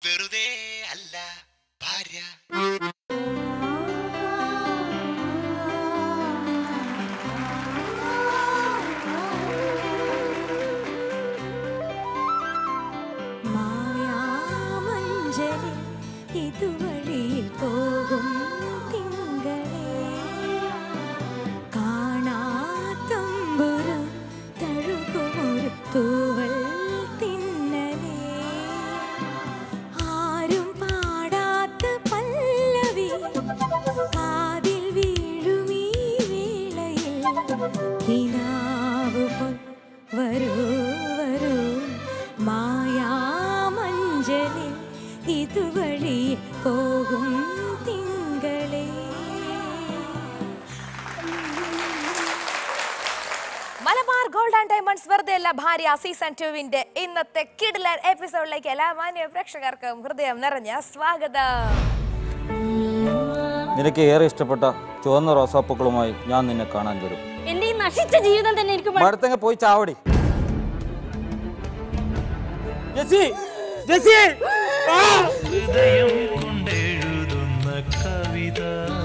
വെറുതെ അല്ല ഭാര്യ മായാമഞ്ചലിൽ ഇതുവഴിയിൽ പോകും തിങ്കളേ കാണാത്തമ്പുരു തഴുകുമൊരു തൂവൽ തിന്നലേ ആരും പാടാത്ത പല്ലവി കാതിൽ വീഴുമീ വേളയിൽ കിനാവ് പോൽ വരൂ വരൂ മായാമഞ്ചലിൽ ഇതുവഴി പോകും തിങ്കളേ മലബാർ ഗോൾഡ് ആൻഡ് ഡയമണ്ട്സ് വെറുതെ അല്ല ഭാര്യ സീസൺ ടുവിന്റെ ഇന്നത്തെ കിഡിലർ എപ്പിസോഡിലേക്ക് എല്ലാ മാന്യ പ്രേക്ഷകർക്കും ഹൃദയം നിറഞ്ഞ സ്വാഗതം നിനക്ക് ഏറെ ഇഷ്ടപ്പെട്ട ചുവന്ന റോസാപ്പൂക്കളുമായി ഞാൻ നിന്നെ കാണാൻ വരും എന്റെ ഈ നശിച്ച ജീവിതം തന്നെ എനിക്ക് മ- മടുത്തങ്ങ പോയി ചാവടി ജെസ്സി ജെസ്സി ആ! ഹൃദയം കൊണ്ടെഴുതുന്ന കവിത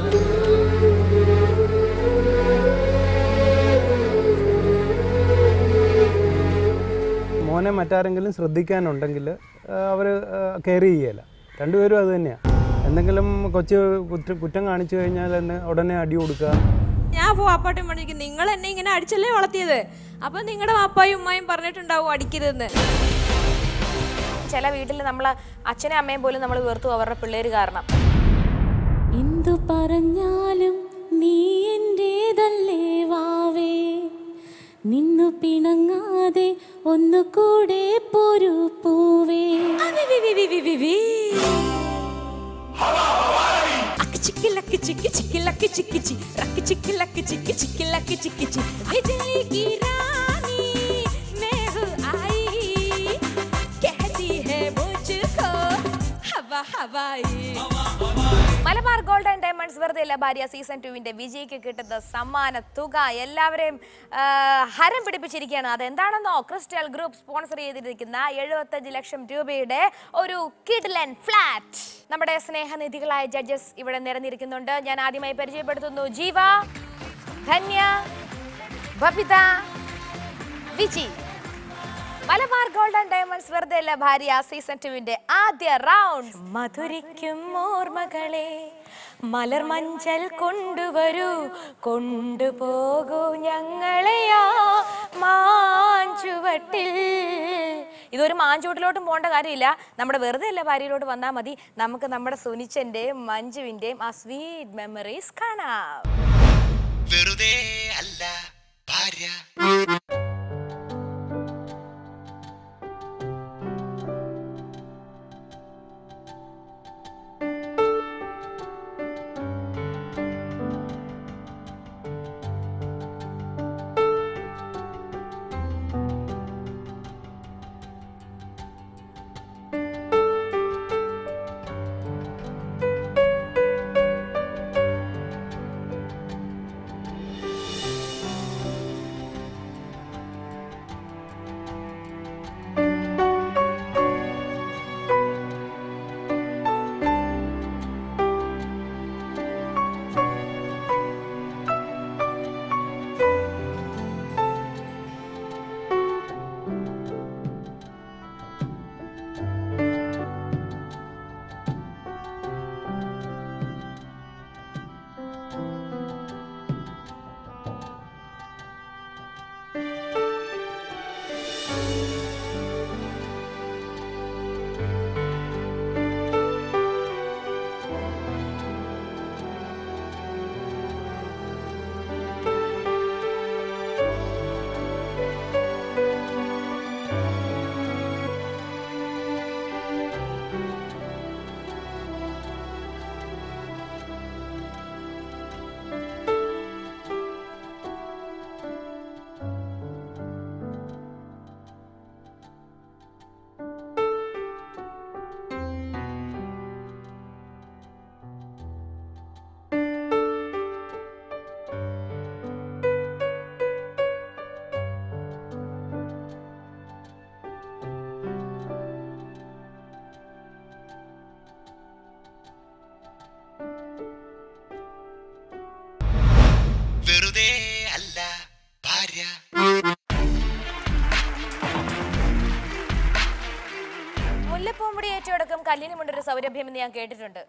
മോനെ മറ്റാരെങ്കിലും ശ്രദ്ധിക്കാനുണ്ടെങ്കിൽ അവർ കെയർ ചെയ്യല രണ്ടുപേരും അത് തന്നെയാണ് എന്തെങ്കിലും കൊച്ചു കുറ്റം കുറ്റം കാണിച്ചു കഴിഞ്ഞാൽ തന്നെ ഉടനെ അടി കൊടുക്കുക ഞാൻ പോ അപ്പാട്ടും പണിക്ക് നിങ്ങൾ എന്നെ ഇങ്ങനെ അടിച്ചല്ലേ വളർത്തിയത് അപ്പൊ നിങ്ങളുടെ അപ്പായും ഉമ്മായും പറഞ്ഞിട്ടുണ്ടാവും അടിക്കരുതെന്ന് ചില വീട്ടിൽ നമ്മൾ അച്ഛനും അമ്മയും പോലും നമ്മൾ വെറുത്തു അവരുടെ പിള്ളേര് കാരണം എന്തു പറഞ്ഞാലും നീ എന്റേതല്ലേ വാവേ നിന്നു പിണങ്ങാതെ ഒന്നുകൂടെ പൊരു പൂവേ അക്ക് ചിക്കി ലക്ക് ചിക്കി ചിക്കി ലക്ക് ചിക്കി ചി റക്ക് ചിക്കി ലക്ക് ചിക്കി ചിക്കി ലക്ക് ചിക്കി ചി बिजली की रानी मैं हूँ आई कहती है मुझको हवा हवाई മലബാർ ഗോൾഡ് ആൻഡ് ഡയമണ്ട്സ് വെറുതെ അല്ല ഭാര്യ സീസൺ ടുവിന്റെ വിജയിക്ക് കിട്ടുന്ന സമ്മാന തുക എല്ലാവരെയും ആ, ഹരം പിടിപ്പിച്ചിരിക്കുകയാണ് അതെന്താണെന്നോ ക്രിസ്റ്റൽ ഗ്രൂപ്പ് സ്പോൺസർ ചെയ്തിരിക്കുന്ന എഴുപത്തഞ്ച് ലക്ഷം രൂപയുടെ ഒരു കിഡ്ലൻ ഫ്ലാറ്റ് നമ്മുടെ സ്നേഹനിധികളായ ജഡ്ജസ് ഇവിടെ നിരന്നിരിക്കുന്നുണ്ട് ഞാൻ ആദ്യമായി പരിചയപ്പെടുത്തുന്നു Jeeva Dhanya Babitha Viji Malabar gold and diamonds വെറുതെ അല്ല ഭാര്യ സീസൺ ടുവിന്റെ ആദ്യ റൗണ്ട് മധുരിക്കും ഓർമ്മകളെ മലർ മഞ്ചൽ കൊണ്ടുവരൂ കൊണ്ടുപോകൂ ഞങ്ങളെയാ മാഞ്ചുവട്ടിൽ ഇതൊരു മാഞ്ചുവട്ടിലോട്ടും പോകേണ്ട കാര്യമില്ല നമ്മുടെ വെറുതെ അല്ല ഭാര്യയിലോട്ട് വന്നാൽ മതി നമുക്ക് നമ്മുടെ സുനിച്ചന്റെയും മഞ്ജുവിന്റെയും ആ സ്വീറ്റ് മെമ്മറീസ് കാണാം വെറുതെ അല്ല ഭാര്യ ഏറ്റെടുക്കും കല്ലിനുമുണ്ടൊരു സൗരഭ്യം എന്ന് ഞാൻ കേട്ടിട്ടുണ്ട്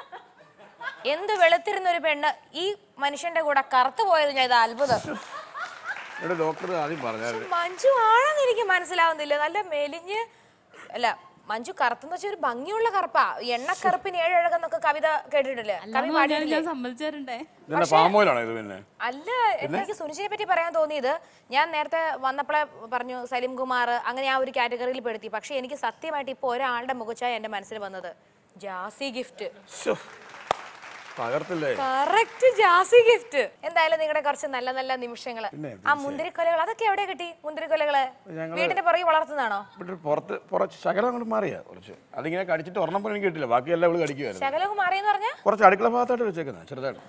എന്ത് വെളുത്തിരുന്ന ഒരു പെണ്ണ് ഈ മനുഷ്യന്റെ കൂടെ കറുത്തു പോയത് ഞാൻ ഇത് അത്ഭുതം ഇവിടെ ഡോക്ടർ ആദ്യം പറഞ്ഞാൽ മഞ്ജു ആണെന്ന് എനിക്ക് മനസ്സിലാവുന്നില്ല നല്ല മെലിഞ്ഞ് അല്ല മഞ്ജു കറുത്തെന്ന് വെച്ചാൽ ഒരു ഭംഗിയുള്ള കറുപ്പാ എണ്ണക്കറുപ്പിന് ഏഴഴകെന്നൊക്കെ കവിത കേട്ടിട്ടില്ലേ കവി പാടിയിട്ടില്ലേ ഞാൻ സമ്മതിച്ചാറുണ്ടേ ഇതിന്റെ പാമോയിലാണോ ഇത് പിന്നെ അല്ല എനിക്ക് സുനിഷിനെ പറ്റി പറയാൻ തോന്നിയത് ഞാൻ നേരത്തെ വന്നപ്പോഴേ പറഞ്ഞു സലിം കുമാർ അങ്ങനെ ആ ഒരു കാറ്റഗറിയിൽ പെടുത്തി പക്ഷെ എനിക്ക് സത്യമായിട്ട് ഇപ്പോൾ ഒരാളുടെ മുഖച്ചായ എന്റെ മനസ്സിൽ വന്നത് ജാസി ഗിഫ്റ്റ് ശ്ശോ, തകർത്തില്ലേ കറക്റ്റ് ജാസി ഗിഫ്റ്റ് എന്തായാലും നിങ്ങളുടെ കുറച്ച് നല്ല നല്ല നിമിഷങ്ങള് പിന്നെ, ആ മുന്തിരിക്കൊലകൾ അതൊക്കെ എവിടെ കിട്ടി മുന്തിരിക്കൊലകള് ഞങ്ങള് വീടിന്റെ പുറകെ വളർത്തുന്നതാണോ ഇവിടെ പുറത്ത് കുറച്ച് ശകലം അങ്ങോട്ട് മാറിയാ കുറച്ച് അതിങ്ങനെ കടിച്ചിട്ട് ഒരെണ്ണം പോലും എനിക്ക് കിട്ടില്ല ബാക്കിയെല്ലാം ഇവിടെ കടിക്കുമായിരുന്നു ശകലവും മാറിയെന്ന് പറഞ്ഞ കുറച്ച് അടുക്കള ഭാഗത്തായിട്ട് വെച്ചേക്കുന്നത് ചെറുതായിട്ട്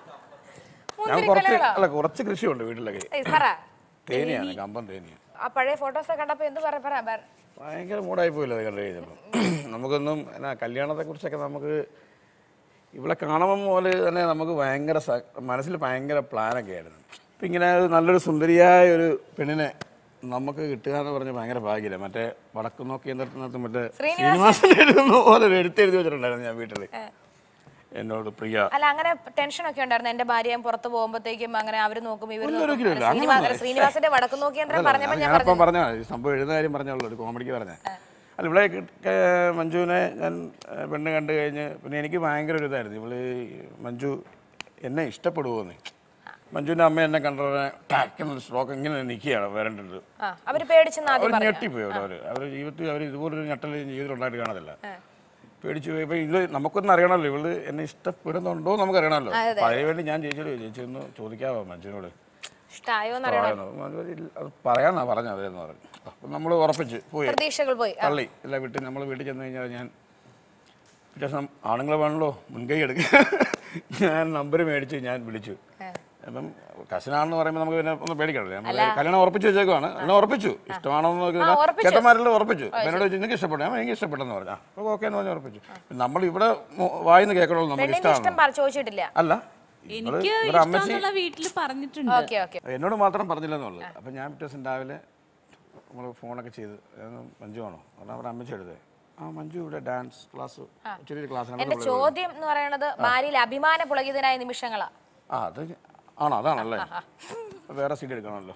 ഞാൻ കുറച്ച് മുന്തിരിക്കൊലകളോ അല്ല കുറച്ച് കൃഷിയുണ്ട് വീട്ടിലൊക്കെ ഏയ് പറ തേനിയാണ് കമ്പം തേനിയാണ് ആ പഴയ ഫോട്ടോസ് കണ്ടപ്പോ എന്ത് പറ പറ പറ. ഭയങ്കര മൂടായി പോയില്ല അത് കണ്ടു കഴിഞ്ഞപ്പോൾ നമുക്കൊന്നും എന്നാ കല്യാണത്തെ കുറിച്ചൊക്കെ നമുക്ക് ഇവിടെ കാണുമ്പോൾ പോലെ തന്നെ നമുക്ക് ഭയങ്കര സ- മനസ്സിൽ ഭയങ്കര പ്ലാനൊക്കെ ആയിരുന്നു ഇപ്പം ഇങ്ങനെ ഒരു നല്ലൊരു സുന്ദരിയായ ഒരു പെണ്ണിനെ നമുക്ക് കിട്ടുക എന്ന് പറഞ്ഞ ഭയങ്കര ഭാഗ്യമില്ല മറ്റേ വടക്കു നോക്കി എന്നിടത്ത് മറ്റേ ശ്രീനിവാസൻ എഴുതുന്ന പോലെ ഒരു എഴുത്തെഴുതി വെച്ചിട്ടുണ്ടായിരുന്നു ഞാൻ വീട്ടിൽ എന്നോട് പ്രിയ അല്ല അങ്ങനെ ടെൻഷൻ ഒക്കെ ഉണ്ടായിരുന്നു എന്റെ ഭാര്യയും പുറത്ത് പോകുമ്പോഴത്തേക്കും അങ്ങനെ അവര് നോക്കും ഇവര് ഒന്നും നോക്കും. ഒരിക്കലും ഇല്ല. അല്ല, ശ്രീനിവാ- അങ്ങനെ ശ്രീനിവാസന്റെ വടക്കു നോക്കി യന്ത്രം പറഞ്ഞപ്പോ ഞാൻ ഞാനപ്പം പറഞ്ഞു പറഞ്ഞ ഈ സംഭവം എഴുതുന്ന കാര്യം പറഞ്ഞോളൂ ഒരു കോമഡിക്ക് പറഞ്ഞ അല്ല ഇവിടെ കി- ക- മഞ്ജുവിനെ ഞാൻ ഏഹ്, പെണ്ണ് കണ്ടു കഴിഞ്ഞ് പിന്നെ എനിക്ക് ഭയങ്കര ഒരു ഇതായിരുന്നു ഇവള് മഞ്ജു എന്നെ ഇഷ്ടപ്പെടുമോന്ന് മഞ്ജുവിൻ്റെ അമ്മ എന്നെ കണ്ടോടെ ടാക്കെന്നൊരു സ്ട്രോക്ക് ഇങ്ങനെ നിൽക്കുകയാണ് വരേണ്ടത് ആ അവര് പേടിച്ചെന്ന് ആദ്യം അവർ പറഞ്ഞു ഞെട്ടിപ്പോയി അവർ അവർ അവർ ജീവിതത്തിൽ അവർ ഇതുപോലൊരു ഞെട്ടൽ ജീവിതത്തിൽ ഉണ്ടായിട്ട് കാണത്തില്ല പേടിച്ചു പോയി ഇപ്പം ഇത് നമുക്കൊന്നും അറിയണമല്ലോ ഇവള് എന്നെ ഇഷ്ടപ്പെടുന്നുണ്ടോ എന്ന് നമുക്ക് അറിയണമല്ലോ അപ്പം അതിന് വേണ്ടി ഞാൻ ചേച്ചിയോട് ചേച്ചി ഒന്ന് ചോദിക്കാവോ മഞ്ജുവിനോട് ഇഷ്ടായോ എന്നറിയണം പറയുന്നു. മഞ്ജു ഇല്ല, അത് പറയാന്നാ പറഞ്ഞത് അവരെന്ന് പറഞ്ഞു അപ്പം നമ്മൾ ഉറപ്പിച്ച് പോയി പ്രതീക്ഷകൾ പോയി ആ. തള്ളി ഇല്ല വീട്ടിൽ നമ്മൾ വീട്ടിൽ ചെന്ന് കഴിഞ്ഞാൽ ഞാൻ പിറ്റേ ദിവസം ആണുങ്ങൾ വേണമല്ലോ മുൻകൈ എടുക്കുക ഞാൻ നമ്പർ മേടിച്ച് ഞാൻ വിളിച്ചു അപ്പം കസിനാണെന്ന് പറയുമ്പോൾ നമുക്ക് പിന്നെ ഒന്ന് പേടിക്കണല്ലേ നമ്മൾ കല്യാണം ഉറപ്പിച്ച് വെച്ചേക്കുവാണ് കല്യാണം ഉറപ്പിച്ചു ഇഷ്ടമാണോ എന്ന് നോക്കി ഉറപ്പിച്ചു. ചേട്ടന്മാരെല്ലാം ഉറപ്പിച്ചു അപ്പം എന്നോട് ചോദിച്ചു നിങ്ങൾക്ക് ഇഷ്ടപ്പെട്ടു ഞാൻ എനിക്ക് ഇഷ്ടപ്പെട്ടെന്ന് പറഞ്ഞു അപ്പോൾ ഓക്കെ എന്ന് പറഞ്ഞ് ഉറപ്പിച്ചു നമ്മൾ ഇവിടെ വായിന്ന് കേൾക്കണമല്ലോ നമുക്ക് പെണ്ണിന്റെ ഇഷ്ടമാണ് ഇഷ്ടം പറ- ചോദിച്ചിട്ടില്ല അല്ല ഇവള് എനിക്ക് ഇവരുടെ അമ്മച്ചി ഇഷ്ടമെന്നുള്ള വീട്ടിൽ പറഞ്ഞിട്ടുണ്ട് ഓക്കെ ഓക്കെ എന്നോട് മാത്രം പറഞ്ഞില്ലെന്നുള്ളു അപ്പം ഞാൻ പിറ്റേ ദിവസം രാവിലെ നമ്മൾ ഫോണൊക്കെ ചെയ്ത് "ഏതാ മഞ്ജു ആണോ കാരണം അവിടെ അമ്മച്ചി എടുത്തേ ആ മഞ്ജു ഇവിടെ ഡാൻസ് ക്ലാസ് ചെറിയൊരു ക്ലാസ്സിനാണ് എന്റെ ചോദ്യം എന്ന് പറയുന്നത് ഭാര്യയിൽ അഭിമാന പുളകിതനായ നിമിഷങ്ങളാ ആ അത് ആണോ അതാണല്ലേ വേറെ സീഡ് എടുക്കണമല്ലോ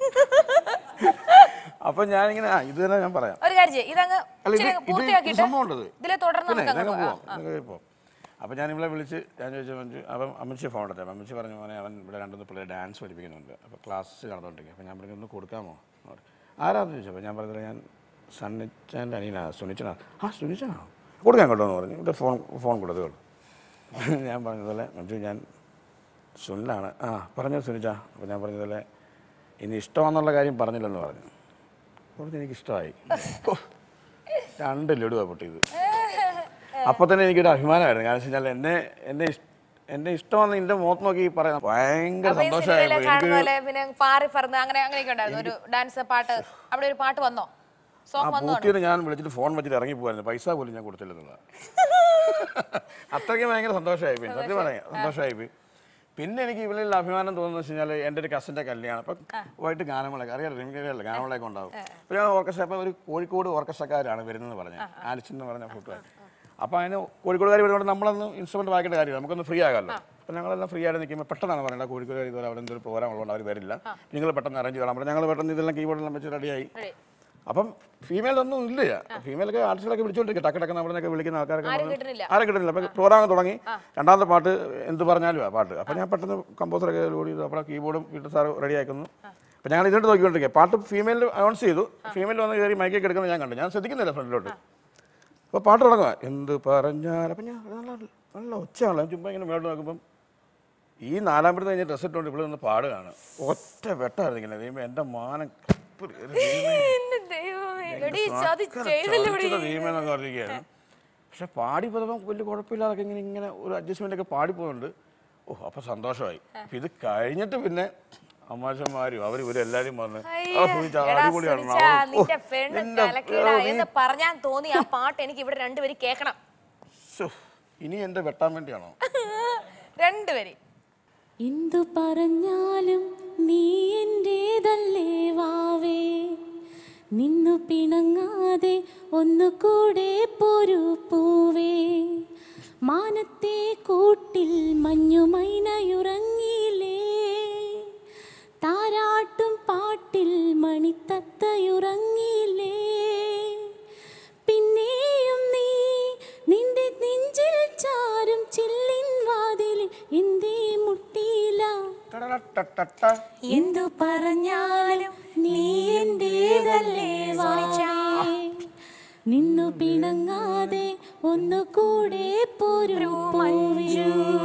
അപ്പം ഞാനിങ്ങനെ ആ ഇത് തന്നെ ഞാൻ പറയാം ഒരു കാര്യം ചെയ്യ്, ഇതങ്ങ് അല്ല ഇത് ഇച്ചിരി ഇത് പൂർത്തിയാക്കിയിട്ട് സംഭവം ഉണ്ടത് ഇതിലെ തുടർന്ന് പിന്നെ നമുക്ക് ഞങ്ങൾ അങ്ങ് പോവാം പോവാം. ഞങ്ങൾ പോവാം അപ്പം ഞാൻ ഇവളെ വിളിച്ച് ഞാൻ ചോദിച്ചു മഞ്ജു അപ്പം അമ്മച്ചി ഫോൺ എടുത്തേ അപ്പം അമ്മച്ചി പറഞ്ഞു മോനെ അവൻ ഇവിടെ രണ്ടുമൂന്ന് പിള്ളേർ ഡാൻസ് പഠിപ്പിക്കുന്നുണ്ട് അപ്പോൾ ക്ലാസ് നടന്നുകൊണ്ടിരിക്കും അപ്പം ഞാൻ പറഞ്ഞു ഒന്ന് കൊടുക്കാമോ എന്ന് പറഞ്ഞു. ആരാന്ന് ചോദിച്ചു അപ്പോൾ ഞാൻ പറഞ്ഞില്ല ഞാൻ സണ്ണിച്ചാൻ്റെ അനിയനാ സുനിച്ചനാ ആ സുനിച്ചനാ കൊടുക്കാൻ കേട്ടോ എന്ന് പറഞ്ഞു ഇവിടെ ഫോൺ ഫോൺ കൊടുത്തു ഞാൻ പറഞ്ഞതുപോലെ മഞ്ജു ഞാൻ സുനിലാണ് ആ പറഞ്ഞു സുനിച്ച അപ്പോൾ ഞാൻ പറഞ്ഞതുപോലെ ഇനി ഇഷ്ടമാണെന്നുള്ള കാര്യം പറഞ്ഞില്ലെന്ന് പറഞ്ഞു പറഞ്ഞു എനിക്ക് ഇഷ്ടമായി ഓ, രണ്ട് ലഡുവാ പൊട്ടിയത് അപ്പോൾ തന്നെ എനിക്കൊരു അഭിമാനമായിരുന്നു കാരണം വെച്ച് കഴിഞ്ഞാൽ എന്നെ എന്നെ ഇഷ്- എന്നെ ഇഷ്ടമെന്ന് എൻ്റെ മുഖത്ത് നോക്കി പറയാൻ ഭയങ്കര അപ്പൊ ഈ സന്തോഷമായി സിനിമയിലെ പോയി. കാണുന്ന എനിക്ക് പോലെ പിന്നെ പാറി പറന്ന് അങ്ങനെ അങ്ങനെയൊക്കെ ഉണ്ടായിരുന്നു ഒരു ഡാൻസ് പാട്ട് അവിടെ ഒരു പാട്ട് വന്നോ ആ സോങ് വന്നോ പൂത്തിയത് ഞാൻ വിളിച്ചിട്ട് ഫോൺ വെച്ചിട്ട് ഇറങ്ങി പോകായിരുന്നു പൈസ പോലും ഞാൻ കൊടുത്തില്ലെന്നുള്ള അത്രയ്ക്ക് ഭയങ്കര സന്തോഷമായി പോയി സത്യം പറയാം സന്തോഷമായി പോയി പിന്നെ എനിക്ക് ഇവളിൽ അഭിമാനം തോന്നുന്നത് വെച്ച് കഴിഞ്ഞാൽ എൻ്റെ ഒരു കസിൻ്റെ കല്യാണം അപ്പം വൈകിട്ട് ഗാനമേളൊക്കെ അറിയാം റിമിക്കറിയല്ലേ ഗാനമേളയൊക്കെ ഉണ്ടാവും അപ്പോൾ ഞാൻ ഓർക്കസ്ട്ര അപ്പോൾ ഒരു കോഴിക്കോട് ഓർക്കസ്ട്രക്കാരാണ് വരുന്നത് പറഞ്ഞത് ആലിച്ചൻ എന്ന് പറഞ്ഞ ഫോട്ടോ അപ്പോൾ അതിന് കോഴിക്കോടുകാർ വരുമ്പോൾ നമ്മളൊന്ന് ഇൻസ്ട്രുമെൻറ്റ് വായിക്കേണ്ട കാര്യമില്ല നമുക്കൊന്ന് ഫ്രീ ആകാമല്ലോ അപ്പോൾ ഞങ്ങളെല്ലാം ഫ്രീ ആയിട്ട് നിൽക്കുമ്പോൾ പെട്ടെന്നാണ് പറയുന്നത് കോഴിക്കോട് ഇതുവരെ അവിടെ എന്തൊരു പ്രോഗ്രാം ഉള്ളതുകൊണ്ട് അവർ വരില്ല നിങ്ങൾ പെട്ടെന്ന് അറേഞ്ച് ചെയ്യണം അപ്പോൾ ഞങ്ങൾ പെട്ടെന്ന് ഇതെല്ലാം കീബോർഡെല്ലാം വെച്ച് റെഡിയായി അപ്പം ഫീമെയിൽ ഒന്നും ഇല്ല ഫീമെയിലൊക്കെ ആർട്ടിസ്റ്റുകളൊക്കെ വിളിച്ചോണ്ടിരിക്കും ടക്ക് ടക്ക് നമ്മുടെ വിളിക്കുന്ന ആൾക്കാരൊക്കെ ആരും വന്ന് കിട്ടുന്നില്ല. ആരും കിട്ടുന്നില്ല അപ്പം പ്രോഗ്രാം തുടങ്ങി രണ്ടാമത്തെ പാട്ട് എന്ത് പറഞ്ഞാലും ആ പാട്ട് അപ്പം ഞാൻ പെട്ടെന്ന് കമ്പോസറൊക്കെ ലോഡ് ചെയ്തു അപ്പോൾ കീബോർഡും വീട്ടിൽ സാർ റെഡി ആക്കുന്നു അപ്പം ഞങ്ങൾ ഇതിലോട്ട് നോക്കിക്കൊണ്ടിരിക്കുക പാട്ട് ഫീമെയിൽ അനൗൺസ് ചെയ്തു ഫീമെയിൽ വന്ന് കയറി മൈക്കൊക്കെ എടുക്കുന്നത് ഞാൻ കണ്ടു ഞാൻ ശ്രദ്ധിക്കുന്നില്ല ഫ്രണ്ടിലോട്ട് അപ്പോൾ പാട്ട് തുടങ്ങുക എന്ത് പറഞ്ഞാൽ അപ്പം ഞാൻ നല്ല നല്ല ഒച്ചയാണല്ലോ ചുമ്മാ ഇങ്ങനെ മേളിൽ നോക്കുമ്പം ഈ നാലാമ്പഴത്ത് കഴിഞ്ഞ് ഡ്രസ്സ് ഇട്ടുകൊണ്ട് ഇവിടെ നിന്ന് പാടുകയാണ് ഒറ്റ വെട്ടായിരുന്നു ഇങ്ങനെ ദൈവമേ എൻ്റെ മാനം കപ്പി കയറി. എന്റെ ദൈവമേ എടീ, എൻ്റെ ചതി സകല ചെയ്തല്ലോ ഇവിടെ. ചതിച്ചത് ദൈവമേ എന്നൊക്കെ പറഞ്ഞിരിക്കുകയാണ് പക്ഷെ പാടി പോയപ്പോൾ വലിയ കുഴപ്പമില്ലാതൊക്കെ ഇങ്ങനെ ഇങ്ങനെ ഒരു അഡ്ജസ്റ്റ്മെൻ്റ് ഒക്കെ പാടി പോകുന്നുണ്ട് ഓ അപ്പോൾ സന്തോഷമായി അപ്പൊ ഇത് കഴിഞ്ഞിട്ട് പിന്നെ അമ്മാശന്മാരും അവർ ഇവരും എല്ലാവരും വന്ന് അയ്യേ, "ആ, സുനിച്ച, എടാ അടിപൊളിയാണ് സുനിച്ച, അവൾ- ഓ, നിന്റെ പെണ്ണ് നിന്റെ- കലക്കിടാ ഓ, നീ- എന്ന് പറഞ്ഞാൻ തോന്നി ആ പാട്ട് എനിക്ക് ഇവിടെ രണ്ടുപേരും കേൾക്കണം ശ്ശോ, ഇനി എൻ്റെ വെട്ടാൻ വേണ്ടിയാണോ രണ്ടുപേരും എന്തു പറഞ്ഞാലും നീ എൻ്റേതല്ലേ വാവേ നിന്നു പിണങ്ങാതെ ഒന്നുകൂടെ പോരു പൂവേ മാനത്തെ കൂട്ടിൽ മഞ്ഞുമൈനയുറങ്ങിയില്ലേ താരാട്ടും പാട്ടിൽ മണിത്തത്തയുറങ്ങിയില്ലേ പിന്നെയും നീ നിന്റെ നെഞ്ചിൽ ചാരും ചില്ലിൻ വാതിലിൽ എന്തേ മുട്ടിയില്ല എന്തു പറഞ്ഞാലും നീ എന്റേതല്ലേ വാവേ നിന്നു പിണങ്ങാതെ ഒന്നുകൂടെ പോരു പൂവേ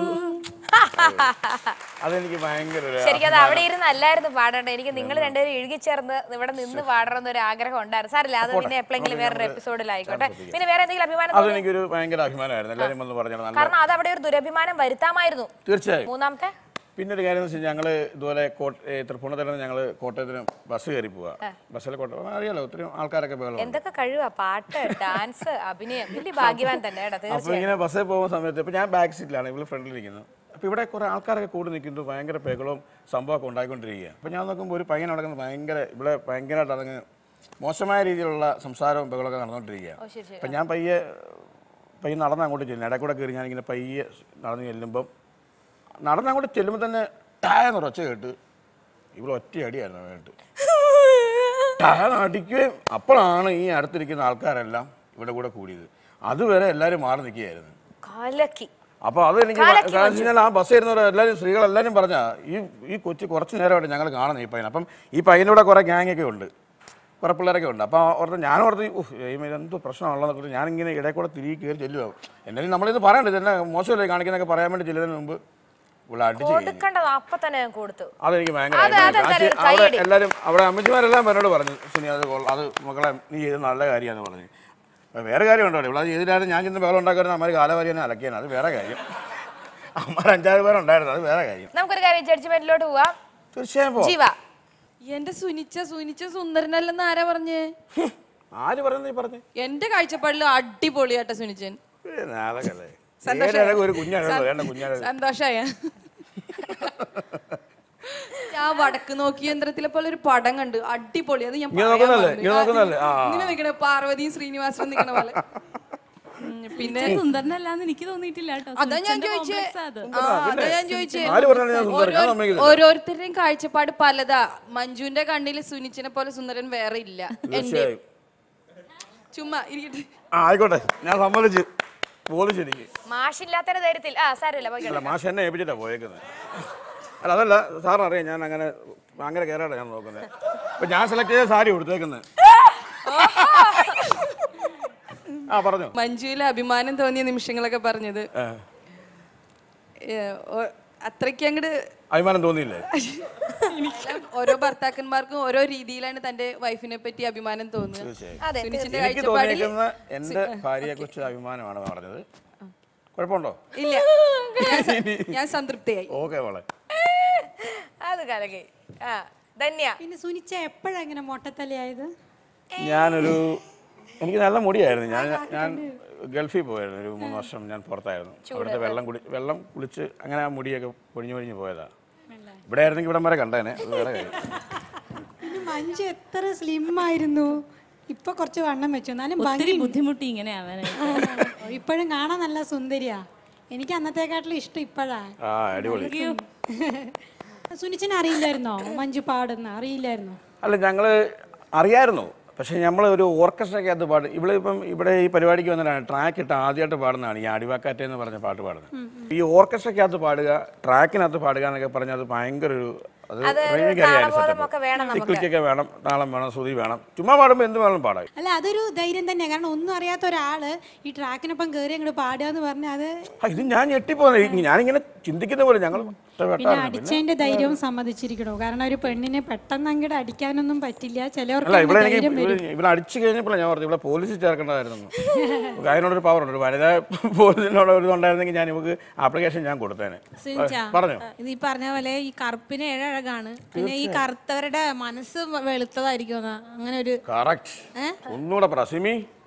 അതെനിക്ക് ഭയങ്കര ഒരു ശരിക്കും അത് അവിടെ ഇരുന്ന് അല്ലായിരുന്നു പാടേണ്ടത് എനിക്ക് നിങ്ങൾ രണ്ടുപേരും ഇഴുകിച്ചേർന്ന് ഇവിടെ നിന്ന് പാടണം ഒരു ആഗ്രഹം ഉണ്ടായിരുന്നു സാറില്ല അത് പിന്നെ എപ്പോഴെങ്കിലും വേറൊരു എപ്പിസോഡിലായിക്കോട്ടെ പിന്നെ വേറെ എന്തെങ്കിലും അഭിമാനം തോന്നി? അതെനിക്കൊരു ഭയങ്കര അഭിമാനമായിരുന്നു എല്ലാവരും വന്ന് പറഞ്ഞു നല്ല കാരണം അത് അവിടെ ഒരു ദുരഭിമാനം വരുത്താമായിരുന്നു തീർച്ചയായും മൂന്നാമത്തെ പിന്നെ ഒരു കാര്യം എന്ന് വെച്ചാൽ ഞങ്ങൾ ഇതുപോലെ കോട്ട തൃപ്പൂണിത്തറ ഞങ്ങൾ കോട്ടയത്തിന് ബസ് കയറി പോവുക ബസ്സിൽ കോട്ടയം അറിയാലോ ഒത്തിരി ആൾക്കാരൊക്കെ ബഹളം എന്തൊക്കെ കഴിവാ പാട്ട് ഡാൻസ് അഭിനയം വലിയ ഭാഗ്യവാൻ തന്നെ കേട്ടോ അപ്പോൾ തീർച്ചയായും ഇങ്ങനെ ബസ്സിൽ പോകുന്ന സമയത്ത് ഇപ്പോൾ ഞാൻ ബാക്ക് സീറ്റിലാണ് ഇവള് ഫ്രണ്ടിലിരിക്കുന്നത് അപ്പോൾ ഇവിടെ കുറേ ആൾക്കാരൊക്കെ കൂടി നിൽക്കുന്നു ഭയങ്കര പെകളവും സംഭവമൊക്കെ ഉണ്ടായിക്കൊണ്ടിരിക്കുക അപ്പോൾ ഞാൻ നോക്കുമ്പോൾ ഒരു പയ്യൻ നടക്കുന്നത് ഭയങ്കര ഇവിടെ ഭയങ്കരമായിട്ട് അതങ്ങ് മോശമായ രീതിയിലുള്ള സംസാരവും ബഹളമൊക്കെ നടന്നുകൊണ്ടിരിക്കുക ഓ ശരി ശരി അപ്പം ഞാൻ പയ്യെ പയ്യെ നടന്ന് അങ്ങോട്ട് ചെല്ലും ഇടയിൽ കൂടെ കയറി ഞാനിങ്ങനെ പയ്യെ നടന്ന് ചെല്ലുമ്പം നടന്ന് അങ്ങോട്ട് ചെല്ലുമ്പോൾ തന്നെ ടായെന്ന് ഉറച്ച കേട്ട് ഇവിടെ ഒറ്റ അടിയായിരുന്നു കേട്ട് ടായെന്ന് അടിക്കുകയും അപ്പോഴാണ് ഈ അടുത്തിരിക്കുന്ന ആൾക്കാരെല്ലാം ഇവിടെ കൂടെ കൂടിയത് അതുവരെ എല്ലാവരും മാറി നിൽക്കുകയായിരുന്നു കലക്കി അപ്പോൾ അത് എനിക്ക് കാലക്കി കാരണം വെച്ച് കഴിഞ്ഞാൽ ആ ബസ് ഇരുന്നവർ എല്ലാവരും സ്ത്രീകളെല്ലാവരും പറഞ്ഞാ ഈ ഈ കൊച്ചു കുറച്ച് നേരമായിട്ട് ഞങ്ങൾ കാണുന്നു ഈ പയ്യൻ അപ്പം ഈ പയ്യനൂടെ കുറേ ഗ്യാങ്ങൊക്കെ ഉണ്ട് കുറേ പിള്ളേരൊക്കെ ഉണ്ട് അപ്പോൾ ഓർത്ത് ഞാൻ ഓർത്ത് ഉഫ് ദൈവമേ, ഇതെന്തോ പ്രശ്നമാണല്ലോ എന്നൊക്കെ ഞാനിങ്ങനെ ഇടയിൽ കൂടെ തിരികെ കയറി ചെല്ലുക എന്നാലും നമ്മളിത് പറയണ്ടത് എന്നെ മോശമല്ലേ കാണിക്കുന്നതൊക്കെ പറയാൻ വേണ്ടി ചെല്ലുന്നതിന് മുമ്പ് ഇവിടെ അടിച്ച് കഴിഞ്ഞു കൊടുക്കേണ്ടത് അപ്പൊ തന്നെ ഞാൻ കൊടുത്തു അതെനിക്ക് ഭയങ്കര അത് അഭിമാനം. ആ അതെന്തായാലും ചെ- അവിടെ കൈയടി. എല്ലാവരും അവിടെ അമ്മച്ചിമാരെല്ലാം എന്നോട് പറഞ്ഞു സുനി അത് കൊള്ള- അത് മക്കളെ നീ ചെയ്ത് നല്ല കാര്യമാണെന്ന് പറഞ്ഞു അപ്പൊ വേറെ കാര്യമുണ്ടോ ഇവിടെ അത് ചെയ്തിട്ടാണ് ഞാൻ ചെന്ന് ബഹളം ഉണ്ടാക്കുന്ന അമ്മ കാലവാരി തന്നെ അലക്കിയാണ് അത് വേറെ കാര്യം അമ്മ അഞ്ചാറ് പേരുണ്ടായിരുന്നു അത് വേറെ കാര്യം നമുക്കൊരു കാര്യം ജഡ്ജ്മെന്റിലോട്ട് പോവാം തീർച്ചയായും പോ. ജീവ എന്റെ സുനിച്ച സുനിച്ച സുന്ദരനല്ലെന്ന് ആരാ പറഞ്ഞേ ഹും, ആര് പറഞ്ഞു നീ പറഞ്ഞു എന്റെ കാഴ്ചപ്പാടിൽ അടിപൊളിയാട്ടോ സുനിച്ചൻ നാളകല്ലേ സന്തോഷായോ? ഒരു കുഞ്ഞാണ് വേണ്ട കുഞ്ഞാണ് സന്തോഷായ ഞാൻ വടക്ക് നോക്കി യന്ത്രത്തിലെ പോലെ ഒരു പടം കണ്ടു അടിപൊളി അത് ഞാൻ ഇങ്ങനെ പറയാൻ നോക്കുന്നതല്ലേ? മറന്നു. ഇങ്ങനെ നോക്കുന്നതല്ലേ? ആ. ഇങ്ങനെ നിക്കണ പാർവതിയും ശ്രീനിവാസനും നിക്കണ പോലെ ഉം, പിന്നെ സുന്ദരനല്ലാന്ന് എനിക്ക് തോന്നിയിട്ടില്ല കേട്ടോ അതാ ഞാൻ സുനിച്ചന്റെ ചോദിച്ചേ complex ആ അത്. ആ, അതാ ഞാൻ ചോദിച്ചേ ആര് പറഞ്ഞാലും ഞാൻ സുന്ദരൻ ഞാൻ ഓരോ- സമ്മതിക്കില്ല ഓരോരുത്തരുടെയും കാഴ്ചപ്പാട് പലതാ മഞ്ജുവിന്റെ കണ്ണിൽ സുനിച്ചിനെ പോലെ സുന്ദരൻ വേറെ ഇല്ല എന്റെ തീർച്ചയായും ചുമ്മാ ഇരിക്കട്ടെ ആ ആയിക്കോട്ടെ ഞാൻ സമ്മതിച്ച് പോലും ശരിക്ക് മാഷില്ലാത്തതിന്റെ ധൈര്യത്തിൽ ആ സാരമില്ല പോയി അല്ല മാഷ് എന്നെ ഏൽപ്പിച്ചിട്ടാ പോയേക്കുന്നത് അല്ല അതല്ല സാറിന് അറിയാം ഞാൻ അങ്ങനെ ഭയങ്കര കയറാണ് ഞാൻ നോക്കുന്നത് അപ്പൊ ഞാൻ സെലക്ട് ചെയ്ത സാരി കൊടുത്തേക്കുന്നത് ആ പറഞ്ഞോ മഞ്ജുവിൽ അഭിമാനം തോന്നിയ നിമിഷങ്ങളൊക്കെ പറഞ്ഞത് ഏ, ഏ, ഓ- അത്രയ്ക്ക് അങ്ങോട്ട് അഭിമാനം തോന്നിയില്ലേ ഓരോ ഭർത്താക്കന്മാർക്കും ഓരോ രീതിയിലാണ് തന്റെ വൈഫിനെ പറ്റി അഭിമാനം തോന്നുക തീർച്ചയായും അതെ സുനിച്ചിന്റെ എനിക്ക് കാഴ്ചപ്പാടിൽ തോന്നിയിരിക്കുന്ന എൻ്റെ ഭാര്യയെ കുറിച്ച് അഭിമാനമാണ് പറഞ്ഞത് കുഴപ്പമുണ്ടോ ഇല്ല ഞാൻ സ- ഞാൻ സംതൃപ്തിയായി ഓക്കെ മോളെ അത് കലകി ആ ധന്യ പിന്നെ സുനിച്ച എപ്പോഴാ ഇങ്ങനെ മൊട്ടത്തലയായത് ഞാനൊരു എനിക്ക് നല്ല മുടിയായിരുന്നു ഞാൻ ഞാൻ ഗൾഫിൽ പോയായിരുന്നു ഒരു മൂന്ന് വർഷം ഞാൻ പുറത്തായിരുന്നു അവിടുത്തെ വെള്ളം കുടി വെള്ളം കുളിച്ച് അങ്ങനെ ആ മുടിയൊക്കെ പൊഴിഞ്ഞു പൊഴിഞ്ഞ് പോയതാ ഇവിടെ ആയിരുന്നെങ്കിൽ ഇവിടം വരെ കണ്ടേനെ അത് വേറെ കാര്യം പിന്നെ മഞ്ജു എത്ര സ്ലിം ആയിരുന്നു ഇപ്പൊ കുറച്ച് വണ്ണം വെച്ചു എന്നാലും ഒത്തിരി ഭംഗി ബുദ്ധിമുട്ടി ഇങ്ങനെ ആവാനായിട്ട് ഇപ്പോഴും കാണാൻ നല്ല സുന്ദരിയാ എനിക്ക് അന്നത്തെക്കാട്ടിലും ഇഷ്ടം ഇപ്പോഴാ ആ അടിപൊളി സുനിച്ചനെ അറിയില്ലായിരുന്നോ മഞ്ജു പാടുന്ന അറിയില്ലായിരുന്നോ അല്ല ഞങ്ങൾ അറിയായിരുന്നു പക്ഷേ നമ്മൾ ഒരു ഓർക്കസ്ട്രയ്ക്കകത്ത് പാട്ട് ഇവിടെ ഇപ്പം ഇവിടെ ഈ പരിപാടിക്ക് വന്നിട്ടാണ് ട്രാക്ക് ഇട്ട് ആദ്യമായിട്ട് പാടുന്നതാണ് ഈ അടിവാക്കാറ്റ് എന്ന് പറഞ്ഞ പാട്ട് പാടുന്നത് ഈ ഓർക്കസ്ട്രയ്ക്കകത്ത് പാടുക ട്രാക്കിനകത്ത് പാടുക എന്നൊക്കെ പറഞ്ഞാൽ അത് ഭയങ്കര ഒരു അത് അത് ഒരു എനിക്കറിയാം താളബോധമൊക്കെ വേണം നമുക്ക്. ക്ലിക്കൊക്കെ വേണം താളം വേണം ശ്രുതി വേണം ചുമ്മാ പാടുമ്പോൾ എന്ത് വേണം പാടാം അല്ല അതൊരു ധൈര്യം തന്നെയാണ് കാരണം ഒന്നും അറിയാത്ത ഒരാള് ഈ ട്രാക്കിനൊപ്പം കയറി അങ്ങോട്ട് പാടുക എന്ന് പറഞ്ഞാൽ അത് ആ, ഇത് ഞാൻ ഞെട്ടിപ്പോന്നെ ഞാനിങ്ങനെ ചിന്തിക്കുന്ന പോലെ ഞങ്ങൾ പിന്നെ വെട്ടാറുണ്ട് പിന്നെ അടിച്ചതിന്റെ ധൈര്യവും സമ്മതിച്ചിരിക്കണോ കാരണം ഒരു പെണ്ണിനെ പെട്ടെന്ന് അങ്ങോട്ട് അടിക്കാനൊന്നും പറ്റില്ല ചിലവർക്ക് അല്ല ഇവിടെ അങ്ങനെ എനിക്ക് ധൈര്യം വരും ഇവിടെ- ഇവിടെ അടിച്ചു കഴിഞ്ഞപ്പോഴാണ് ഞാൻ പറഞ്ഞു ഇവിടെ പോലീസിൽ ചേർക്കേണ്ടതായിരുന്നു അതിനോടൊരു പവർ ഉണ്ട് ഒരു വനിതാ പോലീസിനോട് ഒരു ഉണ്ടായിരുന്നെങ്കിൽ ഞാൻ ഇവക്ക് ആപ്ലിക്കേഷൻ ഞാൻ കൊടുത്തേനെ പറഞ്ഞു ഇത് ഈ പറഞ്ഞ പോലെ ഈ കറുപ്പിന് ഏഴഴകാണ് പിന്നെ ഈ കറുത്തവരുടെ മനസ്സ് വെളുത്തതായിരിക്കും എന്നാ. അങ്ങനെ ഒരു കറക്റ്റ് ഒന്നുകൂടെ പറ സിമി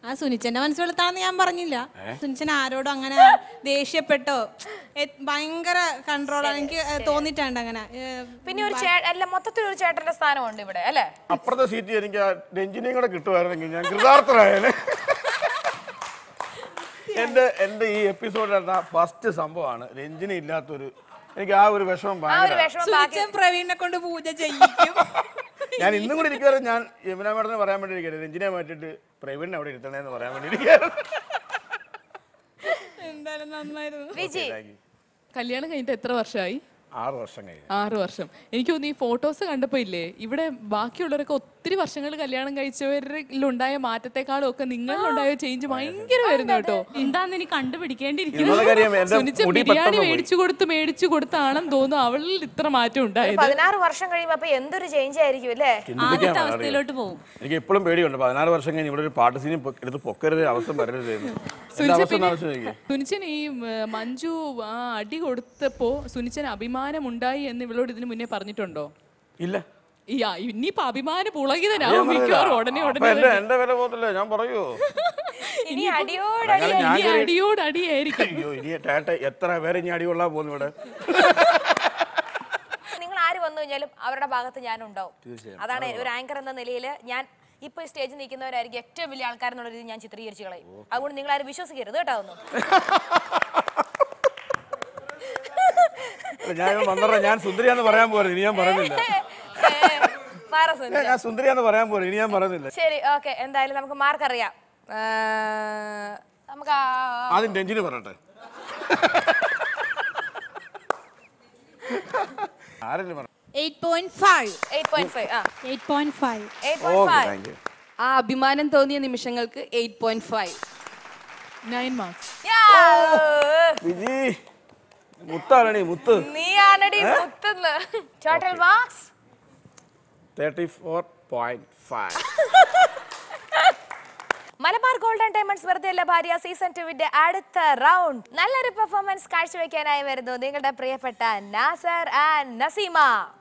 ആ സുനിച്ചന്റെ മനസ്സിലെത്താന്ന് ഞാൻ പറഞ്ഞില്ല സുനിച്ചൻ ആരോടും അങ്ങനെ ദേഷ്യപ്പെട്ടോ എ- ഭയങ്കര കൺട്രോളാണ് എനിക്ക് ഏ, തോന്നിയിട്ടുണ്ട് അങ്ങനെ ഏ, പിന്നെ ഒരു ചേ അല്ല മൊത്തത്തിൽ ഒരു ചേട്ടന്റെ സ്ഥാനമുണ്ട് ഇവിടെ അല്ലേ അപ്പുറത്തെ സീറ്റ് എനിക്ക് ആ രഞ്ജിനിയും കൂടെ കിട്ടുമായിരുന്നെങ്കിൽ ഞാൻ കൃതാർത്ഥനായേനെ എൻ്റെ എൻ്റെ ഈ എപ്പിസോഡിലുള്ള ഫസ്റ്റ് സംഭവമാണ് രഞ്ജിനി ഇല്ലാത്തൊരു എനിക്ക് ആ ഒരു വിഷമം ആ ഒരു ഭയങ്കര വിഷമം ബാക്കി സുനിച്ചൻ പ്രവീണിനെ കൊണ്ട് പൂജ ചെയ്യിക്കും ഞാൻ ഇന്നും കൂടി ഇരിക്കുവാറ് ഞാൻ യമുന മേഡത്തിന് പറയാൻ വേണ്ടി ഇരിക്കുകയാണ് രഞ്ജിനെ മാറ്റിയിട്ട് പ്രവീണിനെ അവിടെ ഇരുത്തണേന്ന് പറയാൻ വേണ്ടി ഇരിക്കുകയാണ് എന്തായാലും നന്നായിരുന്നു വിജി കല്യാണം കഴിഞ്ഞിട്ട് എത്ര വർഷമായി ആറ് വർഷം കഴിഞ്ഞു ആറ് വർഷം എനിക്ക് തോന്നുന്നു ഈ ഫോട്ടോസ് കണ്ടപ്പോ ഇല്ലേ ഇവിടെ ബാക്കിയുള്ളവരൊക്കെ ഒത്തിരി വർഷങ്ങൾ കല്യാണം കഴിച്ചവരിലുണ്ടായ മാറ്റത്തെക്കാളും ഒക്കെ നിങ്ങളിലുണ്ടായ ചേഞ്ച് ഭയങ്കരമായിരുന്നു കേട്ടോ എന്താന്ന് ഇനി കണ്ടുപിടിക്കേണ്ടിയിരിക്കുന്നു ഇന്നലെ കാര്യം എൻ്റെ സുനിച്ച മുടി ബിരിയാണി പെട്ടെന്ന് പോയി മേടിച്ചു കൊടുത്ത് മേടിച്ചു കൊടുത്താണെന്ന് തോന്നുന്നു അവളിൽ ഇത്ര മാറ്റം ഒരു ഉണ്ടായത് പതിനാറ് വർഷം കഴിയുമ്പോ അപ്പൊ എന്തൊരു ചേഞ്ച് ആയിരിക്കും അല്ലേ ചിന്തിക്കാൻ ആദ്യത്തെ പാടില്ല. അവസ്ഥയിലോട്ട് പോകും എനിക്ക് എപ്പോഴും പേടിയുണ്ട് പതിനാറ് വർഷം കഴിഞ്ഞ് ഇവിടെ ഒരു പാട്ട് സീനും എടുത്ത് പൊക്കരുത് അവസ്ഥ വരരുത് എന്ന്. എൻ്റെ സുനിച്ച അവസ്ഥ ഒന്ന് പിന്നെ ആലോചിച്ച് നോക്കിയേ. സുനിച്ചൻ ഈ ഉം, മഞ്ജു ആ അടി കൊടുത്തപ്പോ സുനിച്ചൻ അഭിമാനം ഉണ്ടായി എന്ന് ഇവളോട് ഇതിനു മുന്നേ പറഞ്ഞിട്ടുണ്ടോ ഇല്ല ഈ ആ, ഇനിയിപ്പോ അഭിമാന പുളകിതനാവും ഞാൻ പറഞ്ഞില്ല. മിക്കവാറും ഉടനെ അപ്പൊ ഉടനെ എൻ്റെ തന്നെ. എൻ്റെ വില പോകത്തില്ലേ ഞാൻ പറയൂ ഇനി അടിയോടടി അങ്ങനെ ഞാൻ ഇനി കയറി- അടിയോട് അടിയായിരിക്കും അയ്യോ ഇനി ടേട്ട എത്ര പേരെ ഇനി അടി കൊള്ളാൻ പോകുന്നു ഇവിടെ നിങ്ങൾ ആര് വന്നു കഴിഞ്ഞാലും അവരുടെ ഭാഗത്ത് ഞാൻ ഉണ്ടാവും തീർച്ചയായും. അതാണ് ഒരു ആങ്കർ എന്ന നിലയിൽ ഞാൻ ഇപ്പൊ ഈ സ്റ്റേജിൽ നിൽക്കുന്നവരായിരിക്കും ഏറ്റവും വലിയ ആൾക്കാരെന്നുള്ള രീതി ഞാൻ ചിത്രീകരിച്ചു കളയും അതുകൊണ്ട് നിങ്ങൾ ആരും വിശ്വസിക്കരുത് കേട്ടോ ഒന്നും അല്ല, ഞാൻ വന്നറ ഞാൻ സുന്ദരിയാന്ന് പറയാൻ പോരെ ഇനി ഞാൻ പറയുന്നില്ല മാറ സുനിൽ. ഞാൻ സുന്ദരിയാന്ന് പറയാൻ പോരെ ഇനി ഞാൻ പറയുന്നില്ല ശരി ഓക്കെ എന്തായാലും നമുക്ക് മാർക്ക് അറിയാം ആ, നമുക്ക് ആ- ആദ്യം രഞ്ജിനി പറയട്ടെ ആരെങ്കിലും പറ എയ്റ്റ് പോയിന്റ് ഫൈവ് 8.5 ആ eight point five 8.5 okay thank you ആ അഭിമാനം തോന്നിയ നിമിഷങ്ങൾക്ക് eight point five nine marks Viji മുത്താണി മുത്ത് നീയാണടി മുത്തുന്ന് total marks thirty four point five Malabar gold and diamonds വെറുതെ അല്ല ഭാര്യ സീസൺ ടുവിന്റെ അടുത്ത റൗണ്ട് നല്ലൊരു പെർഫോമൻസ് കാഴ്ചവെക്കാനായി വരുന്നു നിങ്ങളുടെ പ്രിയപ്പെട്ട നാസർ ആൻഡ് നസീമ